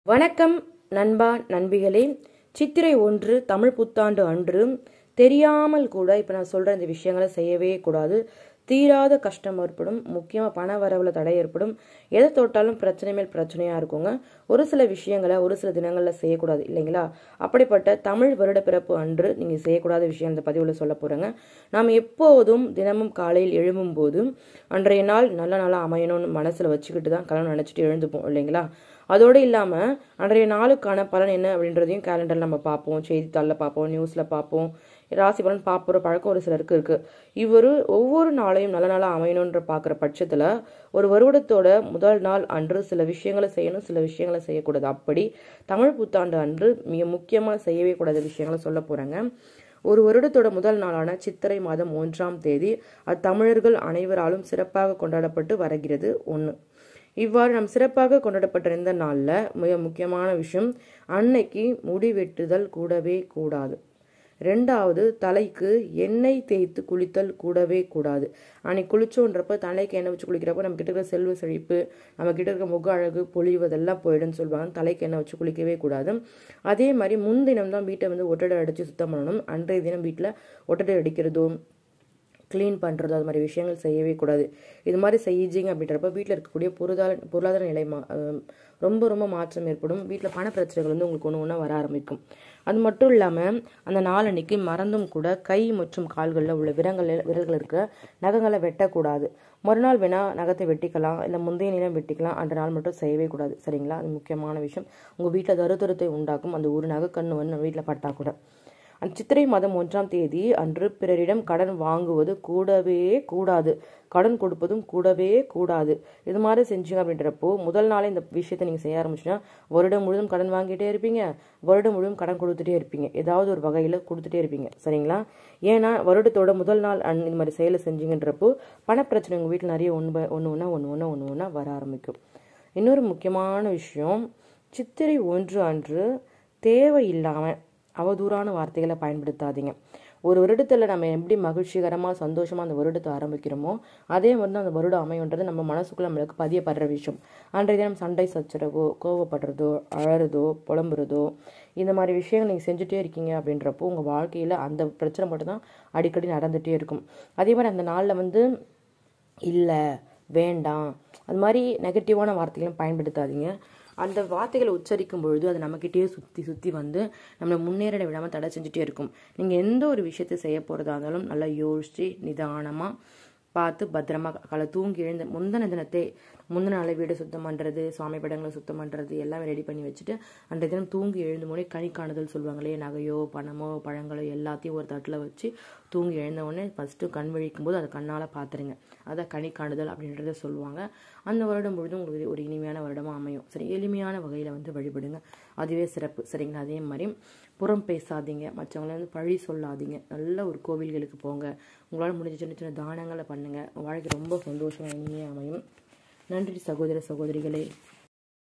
வணக்கம் நண்பா நண்பிகளே சித்திரை ஒன்று தமிழ் புத்தாண்டு அன்று தெரியாமல் கூட இப்போ நான் சொல்கிற இந்த விஷயங்களை செய்யவே கூடாது தீராத கஷ்டம் ஏற்படும் முக்கியமாக பண வரவில் தடை ஏற்படும் எதை தொட்டாலும் பிரச்சனை மேல் பிரச்சனையாக இருக்குங்க ஒரு சில விஷயங்களை ஒரு சில தினங்களில் செய்யக்கூடாது இல்லைங்களா அப்படிப்பட்ட தமிழ் வருட பிறப்பு அன்று நீங்கள் செய்யக்கூடாத விஷயம் இந்த பதிவில் சொல்ல போகிறேங்க நாம் எப்போதும் தினமும் காலையில் எழும்பும் போதும் அன்றைய நாள் நல்ல நாளாக அமையணும்னு மனசில் வச்சுக்கிட்டு தான் கல்யாணம் நினச்சிட்டு எழுந்துப்போம் இல்லைங்களா அதோடு இல்லாமல் அன்றைய நாளுக்கான பலன் என்ன அப்படின்றதையும் கேலண்டரில் நம்ம பார்ப்போம் செய்தித்தாளில் பார்ப்போம் நியூஸில் பார்ப்போம் ராசி பலன் பார்ப்புற பழக்கம் ஒரு சிலருக்கு இருக்குது இவர் ஒவ்வொரு நாளையும் நல்ல நாளாக அமையணுன்ற பார்க்குற பட்சத்தில் ஒரு வருடத்தோட முதல் நாள் அன்று சில விஷயங்களை செய்யணும் சில விஷயங்களை செய்யக்கூடாது அப்படி தமிழ் புத்தாண்டு அன்று மிக முக்கியமாக செய்யவே கூடாத விஷயங்களை சொல்ல போகிறேங்க ஒரு வருடத்தோட முதல் நாளான சித்திரை மாதம் ஒன்றாம் தேதி அத்தமிழர்கள் அனைவராலும் சிறப்பாக கொண்டாடப்பட்டு வருகிறது ஒன்று இவ்வாறு நம் சிறப்பாக கொண்டாடப்பட்டிருந்த நாளில் மிக முக்கியமான விஷயம் அன்னைக்கு முடி வெட்டுதல் கூடவே கூடாது ரெண்டாவது தலைக்கு எண்ணெய் தேய்த்து குளித்தல் கூடவே கூடாது அன்னைக்கு குளிச்சோன்றப்ப தலைக்கு எண்ணெய் வச்சு குளிக்கிறப்ப நம்ம கிட்ட இருக்கிற செல்வ செழிப்பு நம்ம கிட்ட இருக்கிற முக அழகு பொழிவதெல்லாம் போயிடும்னு சொல்லுவாங்க தலைக்கு எண்ணெய் வச்சு குளிக்கவே கூடாது அதே மாதிரி முன்தினம் தான் வீட்டை வந்து ஒட்டடை அடித்து சுத்தம் பண்ணணும் அன்றைய தினம் வீட்டில் ஒட்டடை அடிக்கிறதும் க்ளீன் பண்ணுறது அது மாதிரி விஷயங்கள் செய்யவே கூடாது இது மாதிரி செய்யிச்சிங்க அப்படின்றப்ப வீட்டில் இருக்கக்கூடிய பொருளாதார பொருளாதார நிலை மா ரொம்ப ரொம்ப மாற்றம் ஏற்படும் வீட்டில் பண பிரச்சனைகள் வந்து உங்களுக்கு ஒன்று ஒன்றா வர ஆரம்பிக்கும் அது மட்டும் இல்லாமல் அந்த நாளன்னைக்கு மறந்தும் கூட கை மற்றும் கால்களில் உள்ள விரங்கள் விரல்கள் இருக்க நகங்களை வெட்டக்கூடாது மறுநாள் வேணால் நகத்தை வெட்டிக்கலாம் இல்லை முந்தைய நிலம் வெட்டிக்கலாம் அந்த நாள் மட்டும் செய்யவே கூடாது சரிங்களா அது முக்கியமான விஷயம் உங்கள் வீட்டில் தருத்தரத்தை உண்டாக்கும் அந்த ஒரு நகை கண்ணு வந்து வீட்டில் பட்டா கூட அந்த சித்திரை மாதம் ஒன்றாம் தேதி அன்று பிறரிடம் கடன் வாங்குவது கூடவே கூடாது கடன் கொடுப்பதும் கூடவே கூடாது இது மாதிரி செஞ்சீங்க அப்படின்றப்போ முதல் நாளே இந்த விஷயத்தை நீங்கள் செய்ய ஆரம்பிச்சுன்னா வருடம் முழுதும் கடன் வாங்கிட்டே இருப்பீங்க வருடம் முழுவதும் கடன் கொடுத்துட்டே இருப்பீங்க ஏதாவது ஒரு வகையில் கொடுத்துட்டே இருப்பீங்க சரிங்களா ஏன்னா வருடத்தோட முதல் நாள் அன் இந்த மாதிரி செயலை செஞ்சீங்கன்றப்போ பணப்பிரச்சனை உங்கள் வீட்டில் நிறைய ஒன்று ஒன்று ஒன்றா ஒன்று ஒன்றா ஒன்று ஒன்றா வர ஆரம்பிக்கும் இன்னொரு முக்கியமான விஷயம் சித்திரை ஒன்று அன்று தேவையில்லாமல் அவதூறான வார்த்தைகளை பயன்படுத்தாதீங்க ஒரு வருடத்தில் நம்ம எப்படி மகிழ்ச்சிகரமாக சந்தோஷமாக அந்த வருடத்தை ஆரம்பிக்கிறோமோ அதே மாதிரி தான் அந்த வருடம் அமையுன்றது நம்ம மனசுக்குள்ள நம்மளுக்கு பதியப்படுற விஷயம் அன்றைய தினம் சண்டை சச்சரவோ கோவப்படுறதோ அழறதோ புலம்புறதோ இந்த மாதிரி விஷயங்கள் நீங்கள் செஞ்சுட்டே இருக்கீங்க அப்படின்றப்போ உங்கள் வாழ்க்கையில் அந்த பிரச்சனை மட்டும்தான் அடிக்கடி நடந்துகிட்டே இருக்கும் அதே மாதிரி அந்த நாளில் வந்து இல்லை வேண்டாம் அது மாதிரி நெகட்டிவான வார்த்தைகளும் பயன்படுத்தாதீங்க அந்த வார்த்தைகளை உச்சரிக்கும் பொழுது அது நம்மக்கிட்டேயே சுற்றி சுற்றி வந்து நம்மளை முன்னேற விடாமல் தடை செஞ்சுட்டே இருக்கும் நீங்கள் எந்த ஒரு விஷயத்தை செய்ய போகிறதா இருந்தாலும் நல்லா யோசித்து நிதானமாக பார்த்து பத்திரமா காலை தூங்கி எழுந்த முந்தின தினத்தை முந்தின நாளை வீடு சுத்தம் பண்ணுறது சுவாமி படங்களை சுத்தம் பண்ணுறது எல்லாமே ரெடி பண்ணி வச்சுட்டு அன்றைய தினம் தூங்கி எழுந்த முன்னே கனி காணுதல் சொல்லுவாங்களே நகையோ பணமோ பழங்களோ எல்லாத்தையும் ஒரு தட்டில் வச்சு தூங்கி எழுந்த உடனே ஃபஸ்ட்டு கண் விழிக்கும் போது அதை கண்ணால் பார்த்துருங்க அதை கனி காணுதல் அப்படின்றத சொல்லுவாங்க அந்த வருடம் முழுதும் உங்களுக்கு ஒரு இனிமையான வருடமாக அமையும் சரி எளிமையான வகையில் வந்து வழிபடுங்க அதுவே சிறப்பு சரிங்களா அதே மாதிரி புறம் பேசாதீங்க மற்றவங்கள வந்து பழி சொல்லாதீங்க நல்ல ஒரு கோவில்களுக்கு போங்க உங்களால் முடிஞ்ச சின்ன சின்ன தானங்களை பண்ணுங்கள் வாழ்க்கை ரொம்ப சந்தோஷமாக இனிமையாக அமையும் நன்றி சகோதர சகோதரிகளே